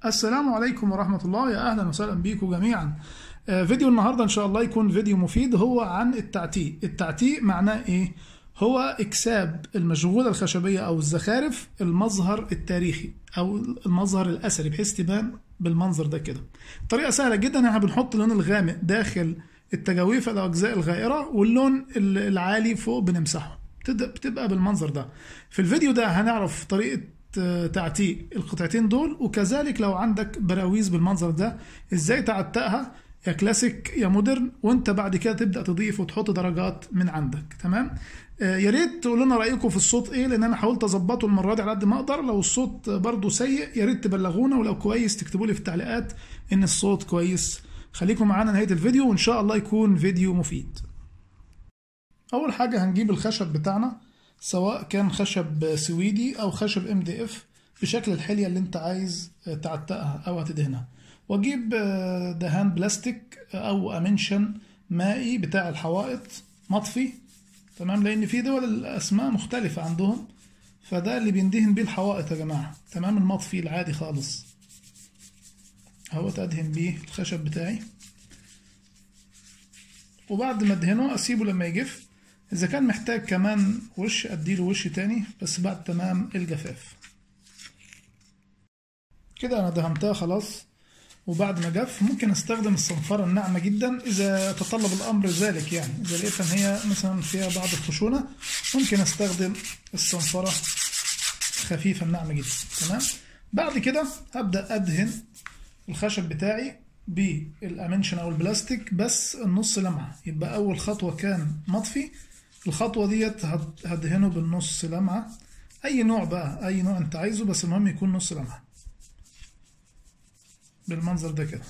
السلام عليكم ورحمة الله يا أهلا وسهلا بيكم جميعا آه، فيديو النهاردة إن شاء الله يكون فيديو مفيد هو عن التعتيق التعتيق معناه إيه؟ هو إكساب المشغولة الخشبية أو الزخارف المظهر التاريخي أو المظهر الأثري بحيث تبان بالمنظر ده كده طريقة سهلة جدا احنا بنحط اللون الغامق داخل التجاويف الأجزاء الغائرة واللون العالي فوق بنمسحه بتبدأ بتبقى بالمنظر ده في الفيديو ده هنعرف طريقة تعتيق القطعتين دول وكذلك لو عندك براويز بالمنظر ده ازاي تعتقها يا كلاسيك يا مودرن وانت بعد كده تبدا تضيف وتحط درجات من عندك تمام آه يا ريت تقولوا لنا رايكم في الصوت ايه لان انا حاولت اظبطه المره دي على قد ما اقدر لو الصوت برضو سيء يا ريت تبلغونا ولو كويس تكتبوا لي في التعليقات ان الصوت كويس خليكم معانا نهايه الفيديو وان شاء الله يكون فيديو مفيد اول حاجه هنجيب الخشب بتاعنا سواء كان خشب سويدي او خشب ام دي اف بشكل الحلية اللي انت عايز تعتقها او هتدهنها واجيب دهان بلاستيك او امنشن مائي بتاع الحوائط مطفي تمام لان في دول الاسماء مختلفة عندهم فده اللي بيندهن بيه الحوائط يا جماعة تمام المطفي العادي خالص اهو ادهن بيه الخشب بتاعي وبعد ما ادهنه اسيبه لما يجف إذا كان محتاج كمان وش أديله وش تاني بس بعد تمام الجفاف كده أنا دهنتها خلاص وبعد ما جف ممكن استخدم الصنفرة الناعمة جدا إذا تطلب الأمر ذلك يعني إذا لقيت إن هي مثلا فيها بعض الخشونة ممكن استخدم الصنفرة خفيفة الناعمة جدا تمام بعد كده هبدأ أدهن الخشب بتاعي بالامنشن او البلاستيك بس النص لمعه يبقى اول خطوه كان مطفي الخطوه ديت هدهنه بالنص لمعه اي نوع بقى اي نوع انت عايزه بس المهم يكون نص لمعه بالمنظر ده كده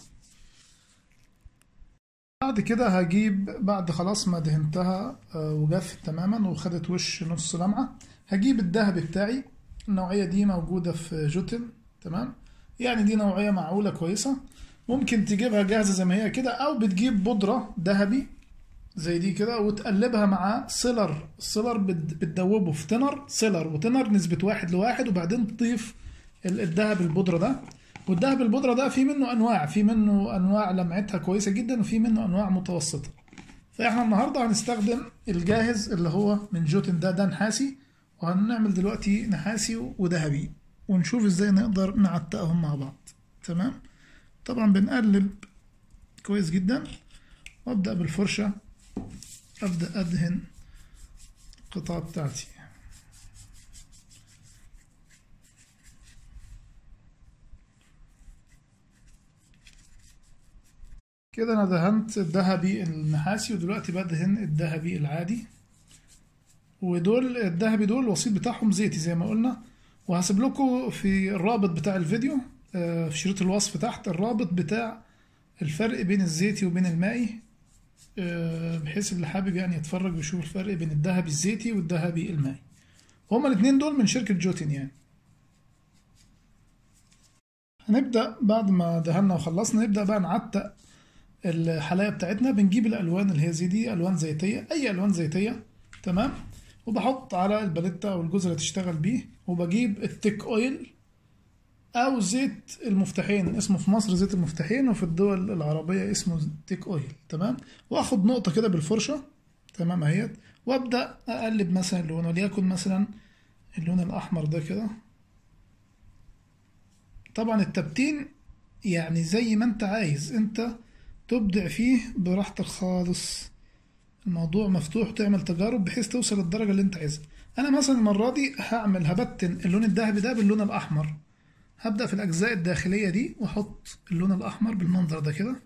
بعد كده هجيب بعد خلاص ما دهنتها وجفت تماما وخدت وش نص لمعه هجيب الذهبي بتاعي النوعيه دي موجوده في جوتن تمام يعني دي نوعيه معقوله كويسه ممكن تجيبها جاهزة زي ما هي كده أو بتجيب بودرة ذهبي زي دي كده وتقلبها مع سيلر السيلر بتدوبه في تنر سيلر وتنر نسبة واحد لواحد وبعدين تضيف الذهب البودرة ده والذهب البودرة ده في منه أنواع في منه أنواع لمعتها كويسة جدا وفي منه أنواع متوسطة فإحنا النهاردة هنستخدم الجاهز اللي هو من جوتن ده ده نحاسي وهنعمل دلوقتي نحاسي وذهبي ونشوف ازاي نقدر نعتقهم مع بعض تمام طبعا بنقلب كويس جدا وابدأ بالفرشة ابدأ ادهن القطعة بتاعتي كده انا دهنت الذهبي النحاسي ودلوقتي بدهن الذهبي العادي ودول الذهبي دول الوسيط بتاعهم زيتي زي ما قلنا وهسيب لكم في الرابط بتاع الفيديو في شريط الوصف تحت الرابط بتاع الفرق بين الزيتي وبين المائي بحيث اللي حابب يعني يتفرج ويشوف الفرق بين الذهبي الزيتي والذهبي المائي هما الاثنين دول من شركة جوتن يعني هنبدأ بعد ما دهنا وخلصنا نبدأ بقى نعتق الحلاية بتاعتنا بنجيب الألوان اللي هي زي دي ألوان زيتية أي ألوان زيتية تمام وبحط على الباليتا أو الجزء اللي تشتغل بيه وبجيب التيك أويل او زيت المفتاحين اسمه في مصر زيت المفتاحين وفي الدول العربيه اسمه تيك اويل تمام واخد نقطه كده بالفرشه تمام اهيت وابدا اقلب مثلا اللون وليكن مثلا اللون الاحمر ده كده طبعا التبتين يعني زي ما انت عايز انت تبدع فيه براحتك خالص الموضوع مفتوح تعمل تجارب بحيث توصل للدرجه اللي انت عايزها انا مثلا المره دي هعمل هبتن اللون الذهبي ده باللون الاحمر هبدأ في الأجزاء الداخلية دي وأحط اللون الأحمر بالمنظر ده كده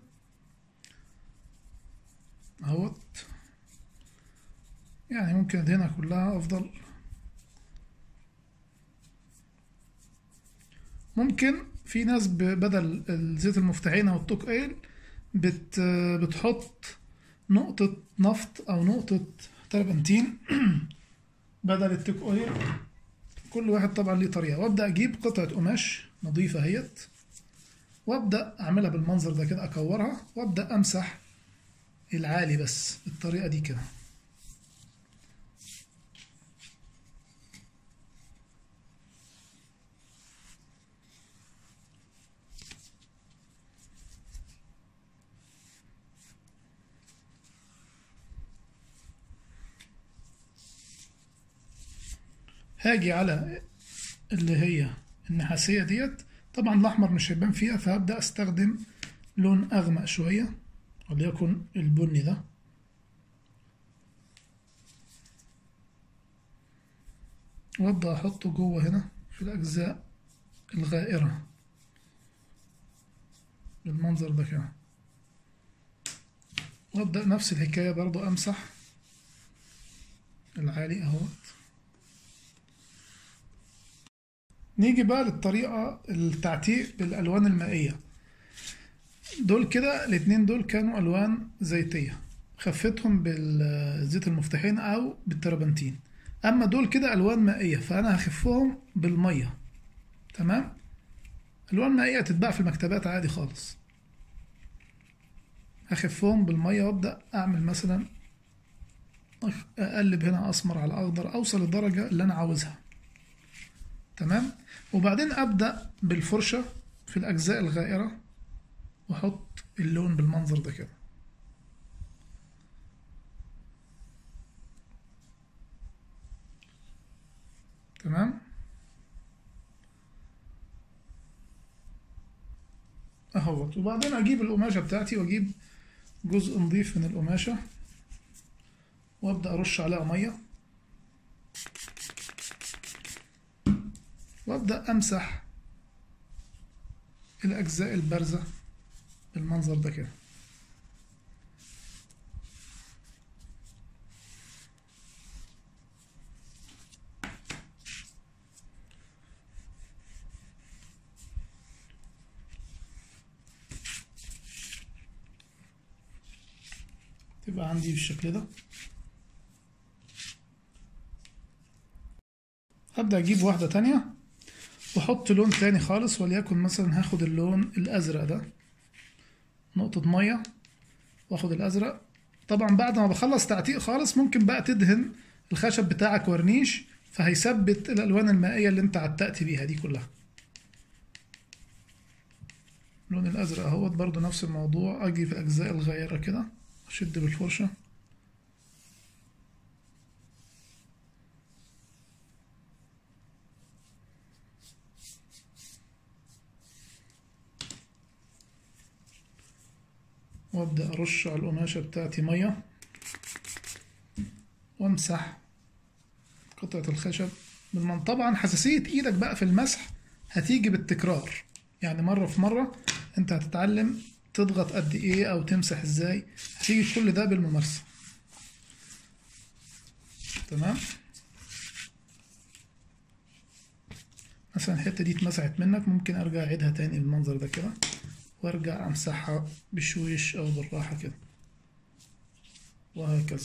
اهوت يعني ممكن أدهنها كلها أفضل ممكن في ناس بدل الزيت المفتاحين أو التوك أويل بت بتحط نقطة نفط أو نقطة تربنتين بدل التوك أويل كل واحد طبعا ليه طريقة وابدأ اجيب قطعة قماش نظيفة اهيت وابدأ اعملها بالمنظر ده كده اكورها وابدأ امسح العالي بس بالطريقة دي كده هاجي على اللي هي النحاسية ديت طبعا الأحمر مش هيبان فيها فهبدأ أستخدم لون أغمق شوية وليكن البني ده وأبدأ أحطه جوه هنا في الأجزاء الغائرة بالمنظر ده كده وأبدأ نفس الحكاية برضو أمسح العالي أهوت نيجي بقى للطريقة التعتيق بالألوان المائية دول كده الاتنين دول كانوا ألوان زيتية خفتهم بالزيت المفتاحين أو بالتربنتين أما دول كده ألوان مائية فأنا هخفهم بالمية تمام ألوان مائية تتباع في المكتبات عادي خالص هخفهم بالمية وأبدأ أعمل مثلا أقلب هنا أسمر على أخضر أوصل للدرجة اللي أنا عاوزها تمام وبعدين أبدأ بالفرشة في الأجزاء الغائرة وأحط اللون بالمنظر ده كده تمام اهوت وبعدين اجيب القماشة بتاعتي واجيب جزء نظيف من القماشة وابدأ ارش عليها مية وابدأ امسح الاجزاء البارزة بالمنظر ده كده تبقى عندي بالشكل ده هبدأ أجيب واحدة تانية وأحط لون تاني خالص وليكن مثلا هاخد اللون الأزرق ده نقطة مية وآخد الأزرق طبعا بعد ما بخلص تعتيق خالص ممكن بقى تدهن الخشب بتاعك ورنيش فهيثبت الألوان المائية اللي أنت عتقت بيها دي كلها اللون الأزرق اهوت برضو نفس الموضوع أجي في الأجزاء الغائرة كده أشد بالفرشة وابدأ أرش على القماشة بتاعتي مية وامسح قطعة الخشب بالمن طبعا حساسية ايدك بقى في المسح هتيجي بالتكرار يعني مرة في مرة انت هتتعلم تضغط قد ايه او تمسح ازاي هتيجي كل ده بالممارسة تمام مثلا الحتة دي اتمسحت منك ممكن ارجع اعيدها تاني بالمنظر ده كده وارجع امسحها بشويش او بالراحة كده وهكذا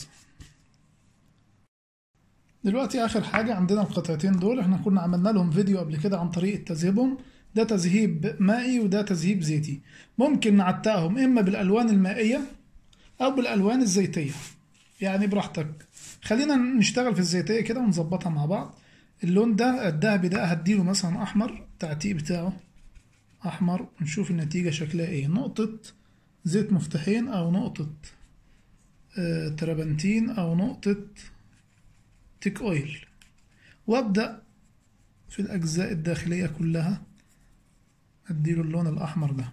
دلوقتي اخر حاجة عندنا القطعتين دول احنا كنا عملنا لهم فيديو قبل كده عن طريقة تذهيبهم ده تذهيب مائي وده تذهيب زيتي ممكن نعتقهم اما بالالوان المائية او بالالوان الزيتية يعني براحتك خلينا نشتغل في الزيتية كده ونظبطها مع بعض اللون ده الذهبي ده هديله مثلا احمر التعتيق بتاعه احمر ونشوف النتيجة شكلها ايه نقطة زيت مفتاحين او نقطة آه تربنتين او نقطة تيك اويل وابدأ في الاجزاء الداخلية كلها اديله اللون الاحمر ده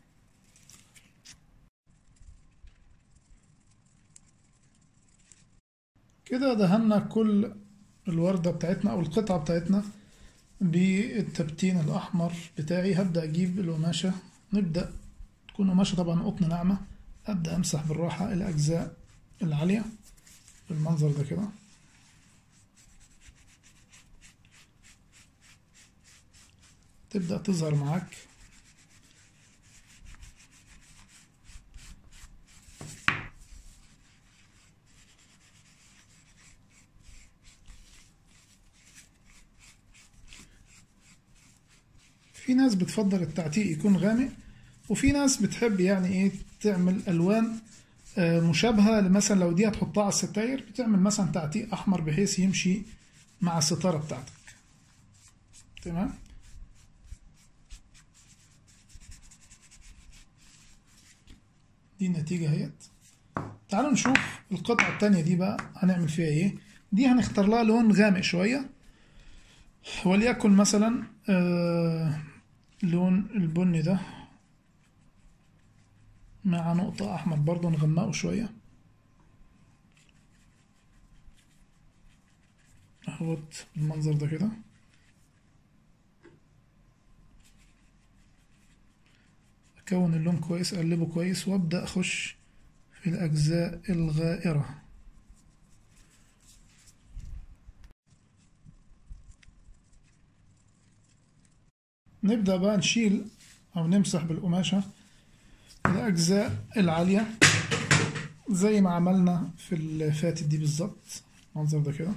كده دهنا كل الوردة بتاعتنا او القطعة بتاعتنا بالتبتين الأحمر بتاعي هبدأ أجيب القماشة نبدأ تكون قماشة طبعا قطن ناعمة أبدأ أمسح بالراحة الأجزاء العالية بالمنظر ده كده تبدأ تظهر معاك في ناس بتفضل التعتيق يكون غامق وفي ناس بتحب يعني ايه تعمل الوان مشابهه مثلا لو دي هتحطها على الستاير بتعمل مثلا تعتيق احمر بحيث يمشي مع الستاره بتاعتك تمام دي النتيجه اهيت تعالوا نشوف القطعه التانية دي بقى هنعمل فيها ايه دي هنختار لها لون غامق شويه وليكن مثلا آه لون البني ده مع نقطة أحمر برضه نغمقه شوية اهوت بالمنظر ده كده أكون اللون كويس أقلبه كويس وأبدأ أخش في الأجزاء الغائرة نبدأ بقى نشيل أو نمسح بالقماشة الأجزاء العالية زي ما عملنا في اللي فاتت دي بالظبط المنظر ده كده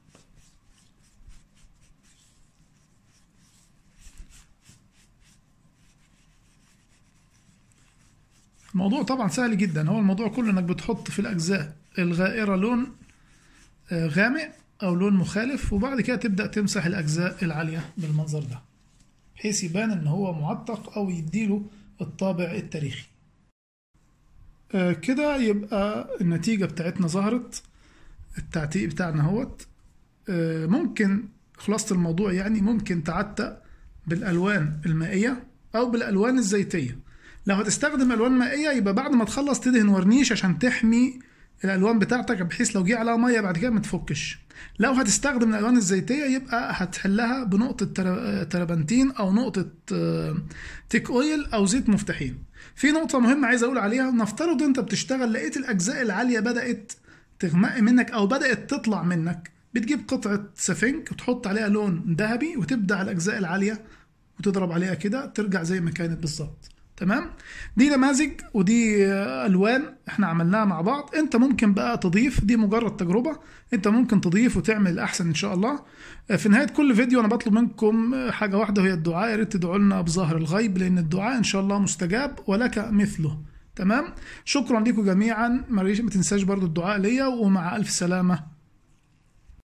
الموضوع طبعا سهل جدا هو الموضوع كله انك بتحط في الاجزاء الغائرة لون آه، غامق او لون مخالف وبعد كده تبدأ تمسح الاجزاء العالية بالمنظر ده بحيث يبان ان هو معتق او يديله الطابع التاريخي آه، كده يبقى النتيجة بتاعتنا ظهرت التعتيق بتاعنا اهوت آه، ممكن خلاصة الموضوع يعني ممكن تعتق بالألوان المائية أو بالألوان الزيتية لو هتستخدم ألوان مائية يبقى بعد ما تخلص تدهن ورنيش عشان تحمي الألوان بتاعتك بحيث لو جه عليها مية بعد كده ما تفكش لو هتستخدم الألوان الزيتية يبقى هتحلها بنقطة تر- تربنتين أو نقطة آه، تيك أويل أو زيت مفتاحين في نقطة مهمة عايز أقول عليها نفترض أنت بتشتغل لقيت الأجزاء العالية بدأت تغمق منك أو بدأت تطلع منك بتجيب قطعة سفنج وتحط عليها لون ذهبي وتبدأ على الأجزاء العالية وتضرب عليها كده ترجع زي ما كانت بالظبط تمام دي نماذج ودي آه، الوان احنا عملناها مع بعض انت ممكن بقى تضيف دي مجرد تجربه انت ممكن تضيف وتعمل الاحسن ان شاء الله آه، في نهايه كل فيديو انا بطلب منكم آه، حاجه واحده وهي الدعاء يا ريت تدعوا لنا بظاهر الغيب لان الدعاء ان شاء الله مستجاب ولك مثله تمام شكرا لكم جميعا ما تنساش برضو الدعاء ليا ومع الف سلامه